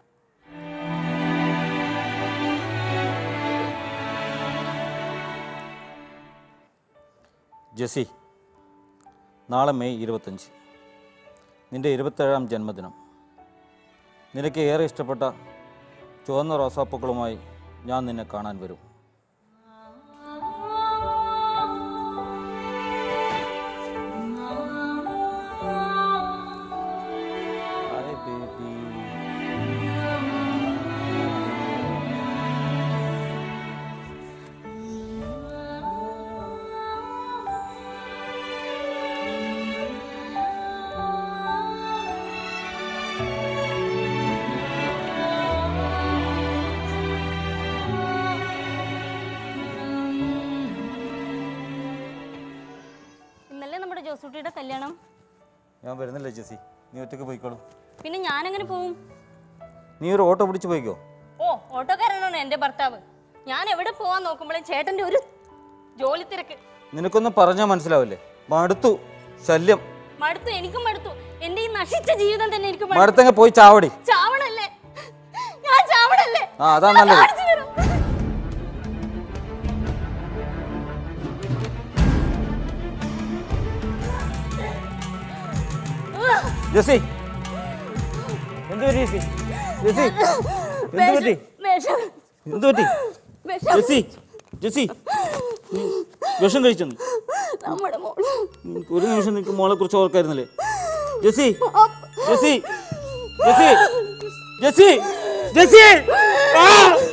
ജെസ്സി നാളെ മെയ് ഇരുപത്തഞ്ച് നിന്റെ ഇരുപത്തേഴാം ജന്മദിനം നിനക്ക് ഏറെ ഇഷ്ടപ്പെട്ട ചുവന്ന റോസാപ്പൂക്കളുമായി ഞാൻ നിന്നെ കാണാൻ വരും Hi, baby. ഇന്നലെ നമ്മുടെ ജോസൂട്ടിയുടെ കല്യാണം ഞാൻ വരുന്നില്ല ജെസ്സി നീ ഒറ്റയ്ക്ക് പോയിക്കോളൂ പിന്നെ ഞാൻ എങ്ങനെ പോവും നീ ഒരു ഓട്ടോ പിടിച്ച് പോയിക്കോ ഓ ഓട്ടോക്കാരനാണ് എന്റെ ഭർത്താവ് ഞാൻ എവിടെ പോവാൻ നോക്കുമ്പോഴേ ചേട്ടന്റെ ഒരു ജോലി തിരക്ക് നിനക്കൊന്നും പറഞ്ഞാൽ മനസ്സിലാവില്ലേ മടുത്തു ശല്യം മടുത്തു എനിക്കും മടുത്തു എന്റെ ഈ നശിച്ച ജീവിതം തന്നെ എനിക്ക് മടുത്തു. മടുത്തങ്ങ് പോയി ചാവടി ചാവണല്ലേ ഞാൻ ചാവണല്ലേ ആ അതാ ഞാൻ നല്ലത് കാണിച്ചു തരാം. ജെസ്സി എന്ത് പറ്റി ജെസ്സി ജെസ്സി എന്ത് പറ്റി വിഷം എന്ത് പറ്റി വിഷം ജെസ്സി ജെസ്സി നീ വിഷം കഴിച്ചു നീ നമ്മുടെ മോള് നിനക്ക് ഒരു നിമിഷം നിനക്ക് മോളെ കുറിച്ച് ഓർക്കായിരുന്നില്ലേ ജെസ്സി ജെസ്സി ജെസ്സി ജെസ്സി ജെസ്സി ആ!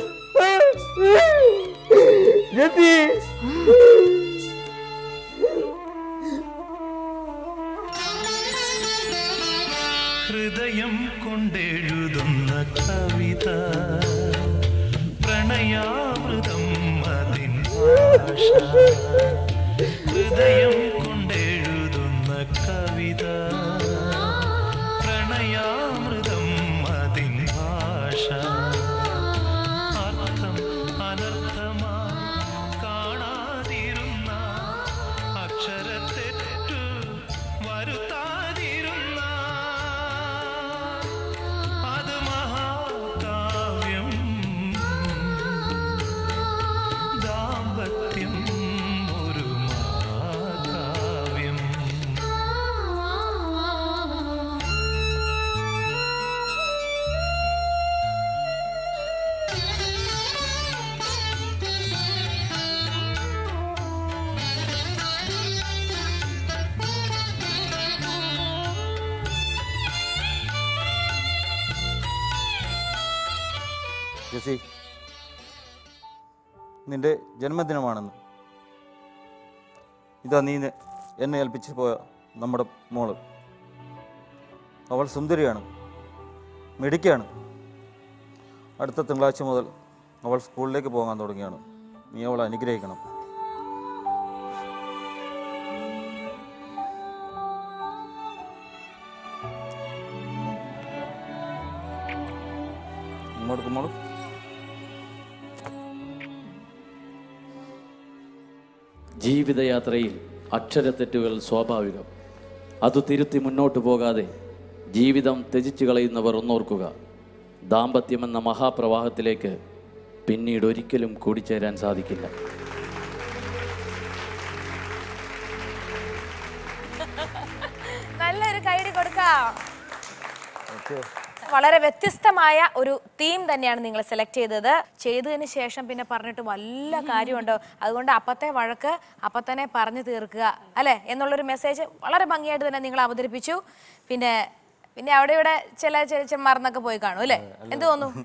ജെസ്സി ഹൃദയം കൊണ്ടെഴുതുന്ന കവിത പ്രണയാമൃതം അതിൻ ഭാഷ ഹൃദയം കൊണ്ടെഴുതുന്ന കവിത പ്രണയാമൃതം അതിൻ ഭാഷ അർത്ഥം അനർത്ഥമാ കാണാതിരുന്ന അക്ഷരത്തെറ്റു വരുത്താതിരുന്ന അത് മഹാകാവ്യം ദാമ്പത്യം ഒരു ജെസി നിന്റെ ജന്മദിനമാണെന്ന് ഇതാ നീ നെ- എന്നെ ഏൽപ്പിച്ച് പോയ നമ്മുടെ മോള് അവൾ സുന്ദരിയാണ് മിടുക്കിയാണ് അടുത്ത തിങ്കളാഴ്ച മുതൽ അവൾ സ്കൂളിലേക്ക് പോകാൻ തുടങ്ങിയാണ് നീ അവളെ അനുഗ്രഹിക്കണം ഇങ്ങോട്ട് മോള് ജീവിതയാത്രയിൽ അക്ഷരത്തെറ്റുകൾ സ്വാഭാവികം അത് തിരുത്തി മുന്നോട്ട് പോകാതെ ജീവിതം ത്യജിച്ചു കളയുന്നവർ ഒന്നോർക്കുക ദാമ്പത്യമെന്ന മഹാപ്രവാഹത്തിലേക്ക് പിന്നീട് ഒരിക്കലും കൂടിച്ചേരാൻ സാധിക്കില്ല നല്ലൊരു കൈഡി കൊടുക്കാം വളരെ വ്യത്യസ്തമായ ഒരു തീം തന്നെയാണ് നിങ്ങൾ സെലക്ട് ചെയ്തത് ചെയ്തതിന് ശേഷം പിന്നെ പറഞ്ഞിട്ട് വല്ല കാര്യമുണ്ടോ അതുകൊണ്ട് അപ്പത്തെ വഴക്ക് അപ്പൊ തന്നെ പറഞ്ഞു തീർക്കുക അല്ലെ എന്നുള്ളൊരു മെസ്സേജ് വളരെ ഭംഗിയായിട്ട് തന്നെ നിങ്ങൾ അവതരിപ്പിച്ചു പിന്നെ പിന്നെ അവിടെ ഇവിടെ ചില ചേച്ചന്മാർന്നൊക്കെ പോയി കാണും അല്ലേ എന്ത് തോന്നുന്നു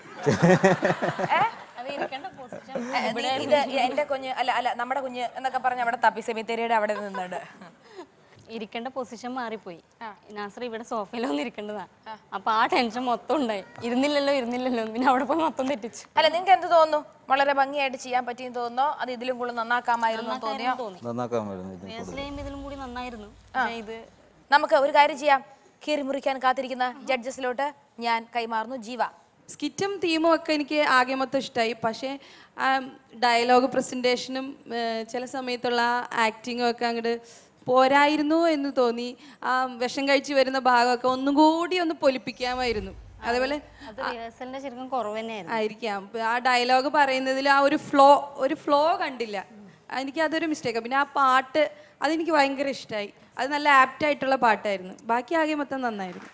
ഏ? അത് ഇരിക്കേണ്ട പൊസിഷൻ ഏ, നീ ഇത് എന്റെ കുഞ്ഞ് അല്ല അല്ല നമ്മുടെ കുഞ്ഞ് എന്നൊക്കെ പറഞ്ഞ് അവിടെ തപ്പി സെമിത്തേരിയുടെ അവിടെ നിന്നുണ്ട് ഇരിക്കേണ്ട പൊസിഷൻ മാറിപ്പോയി നാസർ ഇവിടെ സോഫയിൽ വന്ന് ഇരിക്കേണ്ടതാ അപ്പൊ ആ ടെൻഷൻ മൊത്തം ഉണ്ടായി ഇരുന്നില്ലല്ലോ ഇരുന്നില്ലല്ലോ പിന്നെ അവിടെ പോയി മൊത്തം തെറ്റിച്ചു അല്ല നിങ്ങൾക്ക് എന്ത് തോന്നുന്നു വളരെ ഭംഗിയായിട്ട് ചെയ്യാൻ പറ്റിയെന്ന് തോന്നുന്നോ അത് ഇതിലും കൂടുതൽ നന്നാക്കാമായിരുന്നു എന്ന് തോന്നിയോ നന്നാക്കാൻ വരുന്നു ഇതിൽ കൂടുതൽ. ഫേസിലെയും ഇതിലും കൂടി നന്നായിരുന്നു ആ. പക്ഷേ ഇത് നമുക്ക് ഒരു കാര്യം ചെയ്യാം കീറി മുറിക്കാൻ കാത്തിരിക്കുന്ന ജഡ്ജസിലോട്ട് ഞാൻ കൈമാറുന്നു ജീവ സ്കിറ്റും തീമും ഒക്കെ എനിക്ക് ആകെ മൊത്തം ഇഷ്ടമായി പക്ഷേ ഡയലോഗ് പ്രസൻറ്റേഷനും ചില സമയത്തുള്ള ആക്ടിങ്ങും ഒക്കെ അങ്ങോട്ട് പോരായിരുന്നു എന്ന് തോന്നി ആ വിഷം കഴിച്ച് വരുന്ന ഭാഗമൊക്കെ ഒന്നും കൂടി ഒന്ന് പൊലിപ്പിക്കാമായിരുന്നു അതേപോലെ അത് റിഹേഴ്സലിന്റെ ശരിക്കും കുറവ് തന്നെയായിരുന്നു ആയിരിക്കാം ഇപ്പൊ ആ ഡയലോഗ് പറയുന്നതിൽ ആ ഒരു ഫ്ലോ ഒരു ഫ്ലോ കണ്ടില്ല എനിക്ക് അതൊരു മിസ്റ്റേക്ക് പിന്നെ ആ പാട്ട് അതെനിക്ക് ഭയങ്കര ഇഷ്ടമായി അത് നല്ല ആപ്റ്റ് ആയിട്ടുള്ള പാട്ടായിരുന്നു ബാക്കി ആകെ മൊത്തം നന്നായിരുന്നു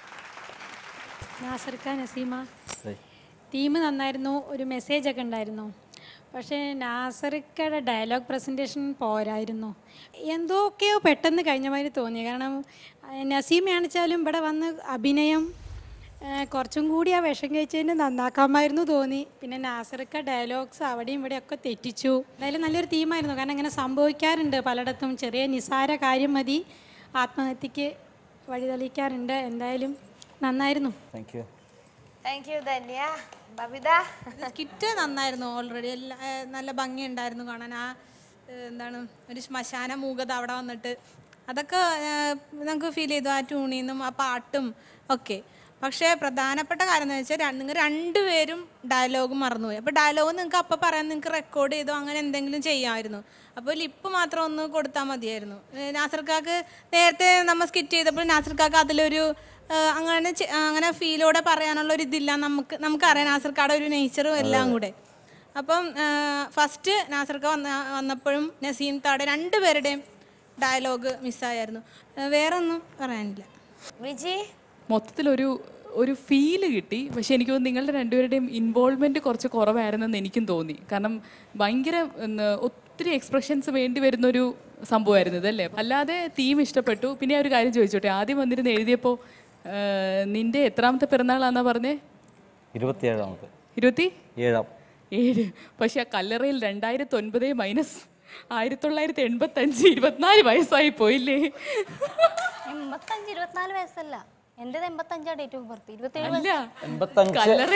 നാസർക്ക നസീമ തീം നന്നായിരുന്നു ഒരു മെസ്സേജ് ഒക്കെ ഉണ്ടായിരുന്നു പക്ഷേ നാസർക്കയുടെ ഡയലോഗ് പ്രസൻറ്റേഷൻ പോരായിരുന്നു എന്തൊക്കെയോ പെട്ടെന്ന് കഴിഞ്ഞ മാതിരി തോന്നി കാരണം ഏഹ്, നസീമയാണെച്ചാലും ഇവിടെ വന്ന് അഭിനയം ഏഹ്, കുറച്ചും കൂടി ആ വിഷം കഴിച്ചതിന് നന്നാക്കാമായിരുന്നു തോന്നി പിന്നെ നാസർക്ക ഡയലോഗ്സ് അവിടെയും ഇവിടെയും ഒക്കെ തെറ്റിച്ചു എന്തായാലും നല്ലൊരു തീമായിരുന്നു കാരണം ഇങ്ങനെ സംഭവിക്കാറുണ്ട് പലയിടത്തും ചെറിയ നിസാര കാര്യം മതി ആത്മഹത്യക്ക് വഴിതെളിക്കാറുണ്ട് എന്തായാലും നന്നായിരുന്നു thank you thank you Dhanya Babitha skit നന്നായിരുന്നു ഓൾറെഡി എല്ലാ ഏഹ് നല്ല ഭംഗിയുണ്ടായിരുന്നു കാണാൻ ആ ഏഹ് എന്താണ് ഒരു ശ്മശാന മൂകത അവിടെ വന്നിട്ട് അതൊക്കെ ഏഹ് നമുക്ക് ഫീൽ ചെയ്തു ആ ട്യൂണിൽ നിന്നും ആ പാട്ടും ഒക്കെ പക്ഷേ പ്രധാനപ്പെട്ട കാര്യം എന്ന് വെച്ചാൽ നിങ്ങൾ രണ്ടുപേരും ഡയലോഗ് മറന്നുപോയി അപ്പോൾ ഡയലോഗ് നിങ്ങൾക്ക് അപ്പം പറയാൻ നിങ്ങൾക്ക് റെക്കോർഡ് ചെയ്തോ അങ്ങനെ എന്തെങ്കിലും ചെയ്യാമായിരുന്നു അപ്പോൾ ലിപ്പ് മാത്രം ഒന്ന് കൊടുത്താൽ മതിയായിരുന്നു ഏഹ് നാസർക്കാക്ക് നേരത്തെ നമ്മൾ സ്കിറ്റ് ചെയ്തപ്പോൾ നാസർക്കാക്ക് അതിലൊരു ഏഹ് അങ്ങനെ ചെ- അങ്ങനെ ഫീലോടെ പറയാനുള്ള ഒരു ഇതില്ല നമുക്ക് നമുക്കറിയാം നാസർക്കാടെ ഒരു നേച്ചറും എല്ലാം കൂടെ അപ്പം ഫസ്റ്റ് നാസർക്ക വന്ന വന്നപ്പോഴും നസീം താടെ രണ്ടുപേരുടെയും ഡയലോഗ് മിസ്സായിരുന്നു ഏഹ് വേറെ ഒന്നും പറയാനില്ല വിജി മൊത്തത്തിലൊരു ഒരു ഫീല് കിട്ടി പക്ഷെ എനിക്ക് തോന്നുന്നു നിങ്ങളുടെ രണ്ടുപേരുടെയും ഇൻവോൾവ്മെന്റ് കുറച്ച് കുറവായിരുന്നെന്ന് എനിക്കും തോന്നി കാരണം ഭയങ്കര എന്ന് ഒത്തിരി എക്സ്പ്രഷൻസ് വേണ്ടി വരുന്നൊരു സംഭവമായിരുന്നു ഇതല്ലേ അല്ലാതെ തീം ഇഷ്ടപ്പെട്ടു പിന്നെ ഞാൻ ഒരു കാര്യം ചോദിച്ചോട്ടെ ആദ്യം വന്നിരുന്ന് എഴുതിയപ്പോൾ നിന്റെ എത്രാമത്തെ പിറന്നാളാന്നാ പറഞ്ഞേ ഇരുപത്തിയേഴാമത്തെ ഇരുപത്തി ഏഴാം ഏഴ് പക്ഷെ ആ കല്ലറയിൽ രണ്ടായിരത്തി ഒൻപത് മൈനസ് ആയിരത്തി തൊള്ളായിരത്തി എൺപത്തി അഞ്ച് ഇരുപത്തിനാല് വയസ്സായി പോയില്ലേ എൺപത്തഞ്ച് ഇരുപത്തിനാല് വയസ്സല്ല എന്റേത് എൺപത്തഞ്ചാ ഡേറ്റ് ഓഫ് ബർത്ത് ഇരുപത്തേഴ് അല്ല വയസ്സ്. എൺപത്തഞ്ച് കല്ലറ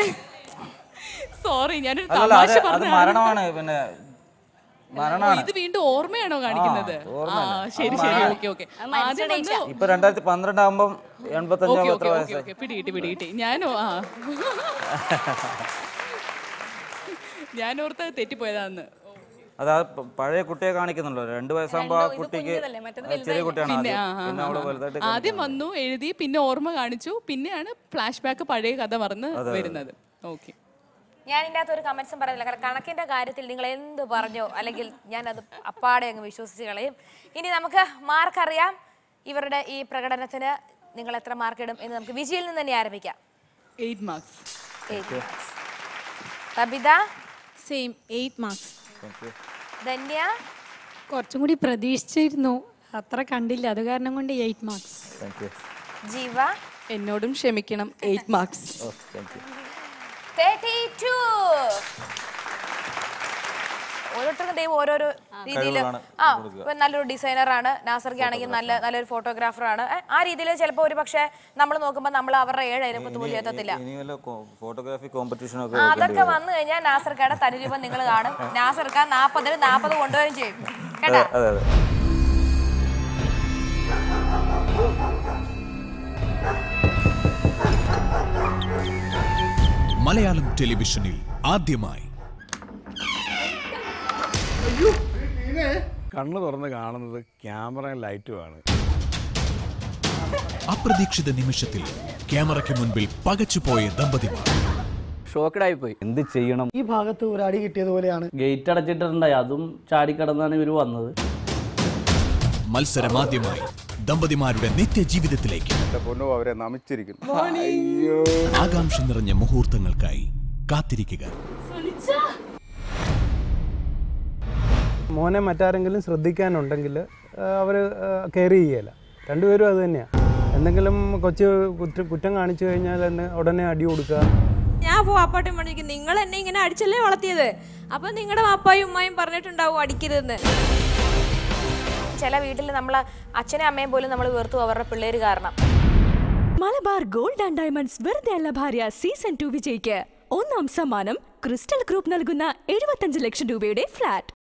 സോറി ഞാനൊരു അല്ലല്ല തമാശ അത് അത് പറഞ്ഞതാണ്. മരണമാണ് പിന്നെ ഓ, മരണമാണ് ഇത് വീണ്ടും ഓർമ്മയാണോ കാണിക്കുന്നത് ആ, ആ ഓർമ്മയല്ല. ശരി ആ, ശരി മരണം. ഓക്കെ ഓക്കെ അത് മരിച്ച ആദ്യം വന്ന് date ഇപ്പൊ രണ്ടായിരത്തി പന്ത്രണ്ടാകുമ്പം ഓക്കെ എൺപത്തഞ്ചാം എത്ര ഓക്കെ ഓക്കെ വയസ്സായി ഓക്കെ പിടികിട്ടി പിടികിട്ടി ഞാനോ ആ ഞാൻ ഓർത്ത് തെറ്റിപ്പോയതാന്ന് അത് ആ പ- പഴയ കുട്ടിയെ കാണിക്കുന്നുണ്ടോ രണ്ട് വയസ്സാകുമ്പോ ആ കുട്ടിക്ക് കുഞ്ഞതല്ലേ, മറ്റേത് ആ, ചെറിയ കുട്ടിയാണ് പിന്നെ ആദ്യം ആ, ആ, പിന്നെ ആ, അവള് ആ. വലുതായിട്ട് ആദ്യം വന്നു എഴുതി പിന്നെ ഓർമ്മ കാണിച്ചു പിന്നെയാണ് ഫ്ലാഷ് ബാക്ക് പഴയ കഥ മറന്ന് വരുന്നത് ഓക്കെ ഞാൻ ഇതിൻ്റെ അകത്ത് ഒരു കമന്റ്സും പറയുന്നില്ല കാരണം കണക്കിന്റെ കാര്യത്തിൽ നിങ്ങൾ എന്ത് പറഞ്ഞോ അല്ലെങ്കിൽ ഞാൻ അത് അപ്പാടെ അങ്ങ് വിശ്വസിച്ച് കളയും ഇനി നമുക്ക് മാർക്ക് അറിയാം ഇവരുടെ ഈ പ്രകടനത്തിന് നിങ്ങൾ എത്ര മാർക്ക് ഇടും എന്ന് നമുക്ക് വിജയിൽ നിന്ന് തന്നെ ആരംഭിക്കാം eight marks Eight marks. Babitha same eight marks Dhanya കുറച്ചും കൂടി പ്രതീക്ഷിച്ചിരുന്നു അത്ര കണ്ടില്ല അത് കാരണം കൊണ്ട് eight marks thank you Jeeva എന്നോടും ക്ഷമിക്കണം എയ്റ്റ് മാർക്സ് ഓ താങ്ക് യു തേർട്ടി ടു ഓരോരുത്തർക്കും ദൈവം ഓരോരോ രീതിയിൽ കഴിവുകളാണ് ആ കൊടുക്കുക. ഇപ്പൊ നല്ലൊരു ഡിസൈനർ ആണ് നാസർക്ക് ആണെങ്കിൽ നല്ല നല്ലൊരു ഫോട്ടോഗ്രാഫർ ആണ് ഏ, ആ രീതിയിൽ ചിലപ്പോൾ ഒരു പക്ഷേ നമ്മൾ നോക്കുമ്പോൾ നമ്മൾ അവരുടെ ഏഴ് അയലപ്പത്ത് പോലും എത്തത്തില്ല ഇനി വല്ല ഫോട്ടോഗ്രാഫി കോമ്പറ്റീഷൻ ഒക്കെ ആ, വെക്കേണ്ടി അതൊക്കെ വരും. വന്നു കഴിഞ്ഞാൽ നാസർക്കയുടെ തനിരൂപം നിങ്ങൾ കാണും നാസർക്ക നാപ്പതിന് നാപ്പത് കൊണ്ടുപോവുകയും ചെയ്യും അതെ കേട്ടാ അതെ അതെ മലയാളം ടെലിവിഷനിൽ ആദ്യമായി കണ്ണ് തുറന്ന് കാണുന്നത് ക്യാമറയും ലൈറ്റുമാണ് അപ്രതീക്ഷിത നിമിഷത്തിൽ ക്യാമറയ്ക്ക് മുൻപിൽ പകച്ചുപോയ ദമ്പതിമാർ ഷോക്കഡായി പോയി എന്ത് ചെയ്യണം ഈ ഭാഗത്ത് ഒരു അടി കിട്ടിയതുപോലെയാണ് ഗേറ്റ് അടച്ചിട്ടുണ്ടായി അതും ചാടിക്കടന്നാണ് ഇവർ വന്നത് മത്സരമാദ്യമായി ദമ്പതിമാരുടെ നിത്യജീവിതത്തിലേക്ക് പൊന്നു അവരെ നമിച്ചിരിക്കുന്നു ആകാംക്ഷ നിറഞ്ഞ മുഹൂർത്തങ്ങൾക്കായി കാത്തിരിക്കുക മോനെ മറ്റാരെങ്കിലും ശ്രദ്ധിക്കാനുണ്ടെങ്കിൽ അവർ കെയർ ചെയ്യല രണ്ടുപേരും അത് തന്നെയാണ് എന്തെങ്കിലും കൊച്ചു കുറ്റം കുറ്റം കാണിച്ചു കഴിഞ്ഞാൽ തന്നെ ഉടനെ അടി കൊടുക്കുക ഞാൻ പോ അപ്പാട്ടും പറഞ്ഞിരിക്കും നിങ്ങൾ എന്നെ ഇങ്ങനെ അടിച്ചല്ലേ വളർത്തിയത് അപ്പൊ നിങ്ങളുടെ അപ്പായും ഉമ്മായും പറഞ്ഞിട്ടുണ്ടാവും അടിക്കരുതെന്ന് ചില വീട്ടിൽ നമ്മൾ അച്ഛനും അമ്മയും പോലും നമ്മൾ വെറുത്തു അവരുടെ പിള്ളേര് കാരണം മലബാർ ഗോൾഡ് ആൻഡ് ഡയമണ്ട്സ് വെറുതെ അല്ല ഭാര്യ സീസൺ ടു വിജയിക്ക് ഒന്നാം സമ്മാനം ക്രിസ്റ്റൽ ഗ്രൂപ്പ് നൽകുന്ന എഴുപത്തഞ്ച് ലക്ഷം രൂപയുടെ ഫ്ലാറ്റ്